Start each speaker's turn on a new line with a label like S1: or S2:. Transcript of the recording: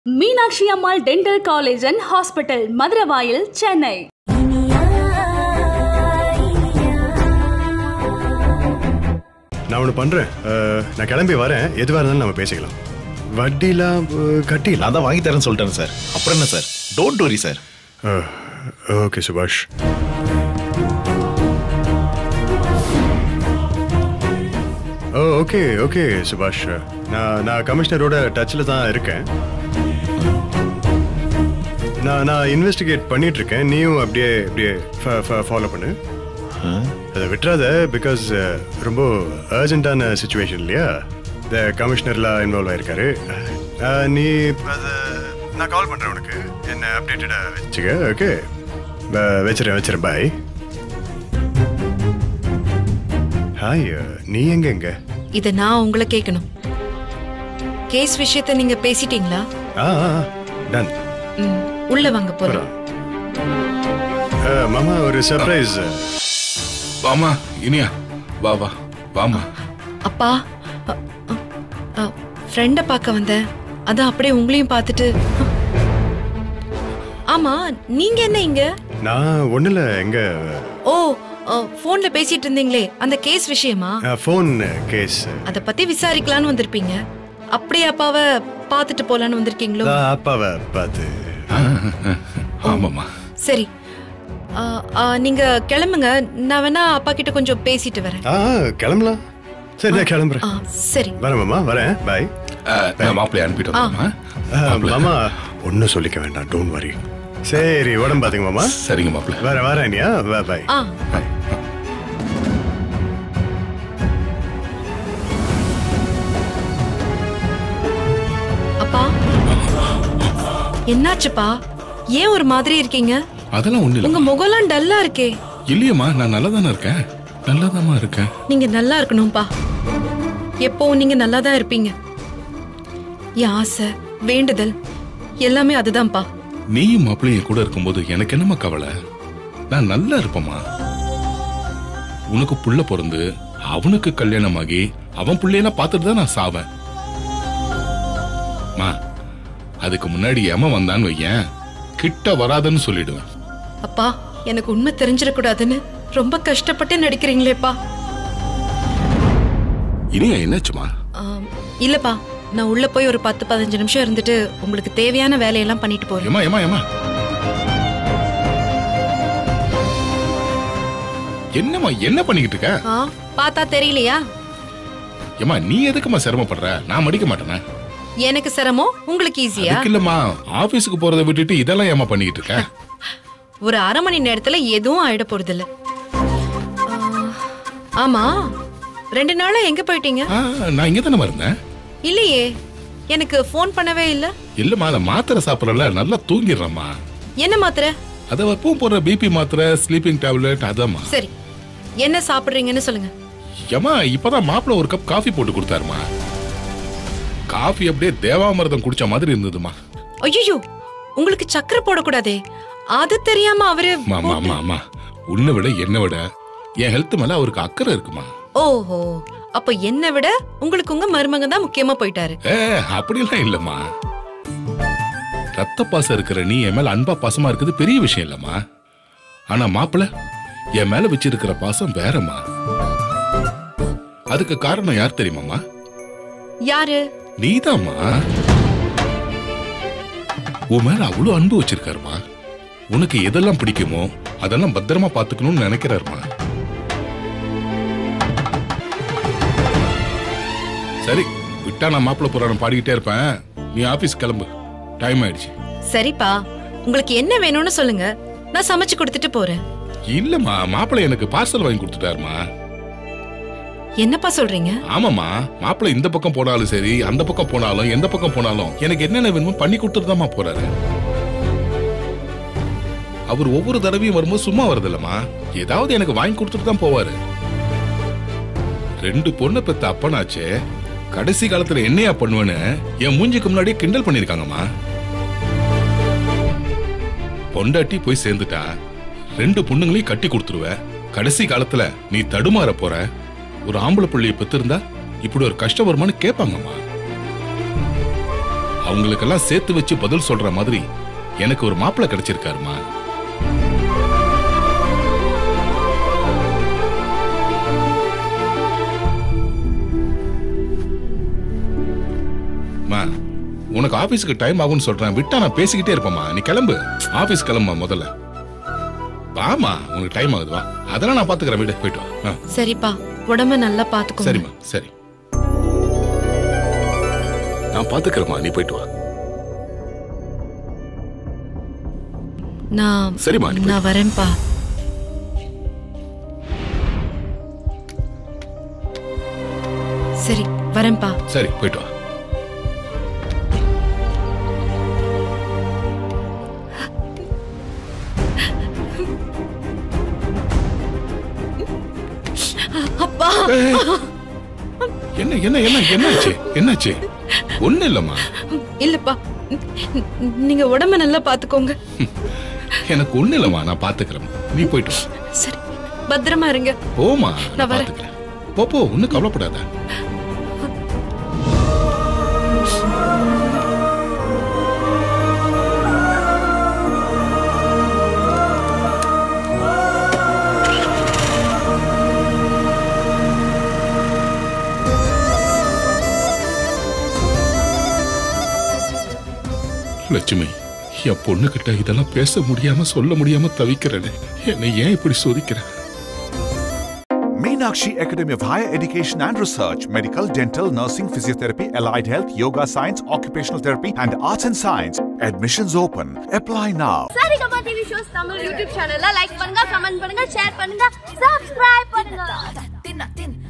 S1: Meenakshi Ammal dental college and hospital Maduravoyal Chennai
S2: நான் ஒன்று பண்ணுறேன் நான் கிளம்பி வரேன் எதுவாக இருந்தாலும் நம்ம பேசிக்கலாம் வட்டிலாம் அஹ், கட்டிடலாம்
S3: நான் தான் வாங்கி தரேன்னு சொல்லிட்டேன் சார் அப்புறம் என்ன sir don't worry sir
S2: okay சுபாஷ் ஓ ஓகே ஓகே சுபாஷ் நான் நான் கமிஷனரோட டச்சில் தான் இருக்கேன் நான் நான் இன்வெஸ்டிகேட் பண்ணிட்டு இருக்கேன் நீயும் அப்படியே அப்படியே ஃபாலோ பண்ணு அதை விட்டுறாத பிகாஸ் ரொம்ப அர்ஜென்ட்டான சுச்சுவேஷன் இல்லையா இந்த கமிஷனர்லாம் இன்வால்வ் ஆயிருக்காரு அஹ், நீ அதை நான் கால் பண்ணுறேன் உனக்கு என்ன அப்டேட்டடாக வச்சுக்க ஓகே வச்சுறேன் வச்சுறேன் பாய் ஹாய் நீ எங்க எங்க
S4: இத நான் உங்களை கேட்கணும் கேஸ் விஷயத்தை நீங்க பேசிட்டீங்களா
S2: ஆ டன்
S4: ம், உள்ள வாங்க போலாம்
S2: மாமா ஒரு சர்ப்ரைஸ்
S5: வாமா இனியா வா வா வாமா
S4: அப்பா ஃப்ரெண்ட பார்க்க வந்தேன் அதான் அப்படியே உங்களையும் பார்த்துட்டு ஆமா நீங்க என்ன இங்க
S2: நான் ஒன்றும் எங்க
S4: ஓ போன்ல பேசிட்டு இருந்தீங்களே அந்த கேஸ் விஷயமா
S2: ஃபோன் கேஸ்
S4: அத பத்தி விசாரிக்கலாம்னு வந்திருப்பீங்க அப்படியே அப்பாவை பார்த்துட்டு போலான்னு வந்திருக்கீங்களோ
S2: அப்பாவை பார்த்து
S5: ஆமாம்மா
S4: சரி ஆ, ஆ, நீங்க கிளம்புங்க நான் வேணா அப்பா கிட்ட கொஞ்சம் பேசிட்டு வரேன்
S2: ஆ கிளம்பலாம் சரி நான் கிளம்புறேன்
S4: ஆ சரி
S2: வரேன் மாமா வரேன் பாய்
S5: அஹ், நான் மாப்பிள்ளைய அனுப்பிட்டு வரேம்மா
S2: மாமா ஒன்றும் சொல்லிக்க வேண்டாம் டோன்ட் வரி சரி உடம்பு பாத்துங்க மாமா
S5: சரிங்க மாப்பிள்ளை
S2: வர வரேன் நீயா பாய்
S4: ஆ அப்பா என்னாச்சுப்பா ஏன் ஒரு மாதிரி இருக்கீங்க
S5: அதெல்லாம் ஒண்ணு
S4: உங்க
S5: இல்லை
S4: முகம்லாம் டல்லா இருக்கே
S5: இல்லையம்மா நான் நல்லா தானே இருக்கேன் நல்லா இருக்கேன்
S4: நீங்க நல்லா இருக்கணும்பா எப்பவும் நீங்க நல்லா தான் இருப்பீங்க என் ஆசை வேண்டுதல் எல்லாமே அதுதான்ப்பா
S5: நீயும் மாப்பிள்ளையும் கூட இருக்கும்போது எனக்கு என்னம்மா கவலை நான் நல்லா இருப்பேம்மா உனக்கு புள்ள பிறந்து அவனுக்கு கல்யாணமாகி அவன் பிள்ளையெல்லாம் பார்த்துட்டு தான் நான் சாவேன் மா அதுக்கு முன்னாடி ஏமா வந்தான்னு வையேன் கிட்ட வராதன்னு சொல்லிடுவேன்
S4: அப்பா எனக்கு உண்மை தெரிஞ்சிடக்கூடாதுன்னு ரொம்ப கஷ்டப்பட்டு நடிக்கிறீங்களேப்பா
S5: இனியா என்னாச்சுமா
S4: ஆம், இல்லப்பா நான் உள்ள போய் ஒரு பத்து பதினஞ்சு நிமிஷம் இருந்துட்டு உங்களுக்கு தேவையான வேலையெல்லாம் பண்ணிட்டு போறேன்
S5: ஏமா ஏமா ஏமா என்னம்மா என்ன பண்ணிக்கிட்டு இருக்க
S4: ஆ பார்த்தா தெரியலையா
S5: ஏமா நீ எதுக்குமா சிரமப்படுற நான் மடிக்க மாட்டேனா
S4: எனக்கு சிரமம் உங்களுக்கு ஈஸியா
S5: அதுக்கு இல்லம்மா ஆபீஸுக்கு போறதை விட்டுட்டு இதெல்லாம் ஏமா பண்ணிக்கிட்டு இருக்க
S4: ஒரு அரை மணி நேரத்துல எதுவும் ஆயிட போறது இல்ல ஆமா ரெண்டு நாளா எங்க போயிட்டீங்க
S5: ஆ, நான் இங்க தானே இருந்தேன்
S4: இல்லையே எனக்கு ஃபோன் பண்ணவே இல்ல
S5: இல்லம்மா அந்த மாத்திரை சாப்பிடறல நல்லா தூங்கிடுறேம்மா
S4: என்ன மாத்திரை
S5: அதை எப்பவும் போடுற பிபி மாத்திரை ஸ்லீப்பிங் டேப்லெட் அதாம்மா
S4: சரி என்ன சாப்பிடுறீங்கன்னு சொல்லுங்க
S5: ஏமா இப்பதான் மாப்பிள்ள ஒரு கப் காஃபி போட்டு கொடுத்தாருமா காஃபி அப்படியே தேவாமிர்தம் குடிச்ச மாதிரி இருந்ததுமா
S4: ஐயோ உங்களுக்கு சக்கரை போடக்கூடாதே அது தெரியாம அவரு
S5: ஆமா ஆமா ஆமா உன்னை விட என்னை விட என் ஹெல்த் மேல அவருக்கு அக்கறை இருக்குமா
S4: ஓஹோ அப்ப என்ன விட உங்களுக்கு உங்க மருமக தான் முக்கியமா போயிட்டாரு
S5: ஏ அப்படிலாம் இல்லம்மா ரத்த பாசம் இருக்கிற நீ என் மேல அன்பா பாசமா இருக்குது பெரிய விஷயம் இல்லம்மா ஆனா மாப்பிள என் மேல வச்சிருக்கிற பாசம் வேறம்மா அதுக்கு காரணம் யார் தெரியுமாம்மா
S4: யாரு
S5: நீதாம்மா உன் மேல அவ்வளவு அன்பு வச்சிருக்காருமா உனக்கு எதெல்லாம் பிடிக்குமோ அதெல்லாம் பத்திரமா பாத்துக்கணும்னு நினைக்கிறாருமா சரி விட்டா நான் மாப்பிள்ளை புராணம் பாடிக்கிட்டே இருப்பேன் நீ ஆபீஸ் கிளம்பு டைம் ஆயிடுச்சு
S4: சரிப்பா உங்களுக்கு என்ன வேணும்னு சொல்லுங்க நான் சமைச்சு கொடுத்துட்டு போறேன்
S5: இல்லம்மா மாப்பிள்ளை எனக்கு பார்சல் வாங்கி கொடுத்துட்டாருமா
S4: என்னப்பா சொல்றீங்க
S5: ஆமாம்மா மாப்பிள்ளை இந்த பக்கம் போனாலும் சரி அந்த பக்கம் போனாலும் எந்த பக்கம் போனாலும் எனக்கு என்னென்ன வேணுமோ பண்ணி கொடுத்துட்டு போறாரு அவர் ஒவ்வொரு தடவையும் வரும்போது சும்மா வருதில்லம்மா ஏதாவது எனக்கு வாங்கி கொடுத்துட்டு தான் போவாரு ரெண்டு பொண்ணை பெத்த அப்பனாச்சே கடைசி காலத்துல என்னையா பண்ணுவேன்னு என் மூஞ்சிக்கு முன்னாடியே கிண்டல் பண்ணிருக்காங்கம்மா பொண்டாட்டி போய் சேர்ந்துட்டா ரெண்டு பொண்ணுங்களையும் கட்டி கொடுத்துருவ கடைசி காலத்துல நீ தடுமாற போற ஒரு ஆம்பளை பிள்ளைய பெத்திருந்தா இப்படி ஒரு கஷ்டம் வருமான்னு கேட்பாங்கம்மா அவங்களுக்கெல்லாம் சேர்த்து வச்சு பதில் சொல்ற மாதிரி எனக்கு ஒரு மாப்பிள்ளை கிடைச்சிருக்காருமா மா உனக்கு ஆபீஸ்க்கு டைம் ஆகும்னு சொல்றேன் விட்டா நான் பேசிக்கிட்டே இருப்பேம்மா நீ கிளம்பு ஆபீஸ் கிளம்புமா முதல்ல வாமா உனக்கு டைம் ஆகுது வா அதெல்லாம் நான் பாத்துக்கிறேன் வீடு போயிட்டு வா ஆ,
S4: சரிப்பா உடம்ப நல்லா பாத்துக்கோங்க
S5: சரிம்மா சரி நான் பாத்துக்கிறேம்மா நீ போயிட்டு வா
S4: நான்
S5: சரிம்மா, நீ போய்.
S4: நான் வரேன்ப்பா சரி வரேன்ப்பா
S5: சரி போயிட்டு வா
S4: அப்பா
S5: என்ன என்ன என்ன என்னாச்சு என்னாச்சு ஒண்ணு இல்லம்மா
S4: இல்லப்பா ந- நீங்க உடம்ப நல்லா பாத்துக்கோங்க
S5: எனக்கு ஒண்ணு இல்லம்மா நான் பாத்துக்கிறேன் நீ போயிட்டு வா
S4: சரி பத்திரமா இருங்க
S5: போமா
S4: நான்
S5: நான்
S4: வரேன்.
S5: பாத்துக்கிறேன் போ போ ஒன்னும் கவலைப்படாத லட்சுமி என் பொண்ணுகிட்ட இதெல்லாம் பேச முடியாம சொல்ல முடியாம தவிக்கிறேனே என்னை ஏன் இப்படி சோதிக்கிற
S6: Meenakshi Academy of Higher Education and Research, Medical, Dental, Nursing, Physiotherapy, Allied Health, Yoga Science, Occupational Therapy, and Arts and Science. Admissions open. Apply now.
S7: Saregama TV shows Tamil YouTube சேனல்ல லைக் பண்ணுங்க கமெண்ட் பண்ணுங்க ஷேர் பண்ணுங்க subscribe பண்ணுங்க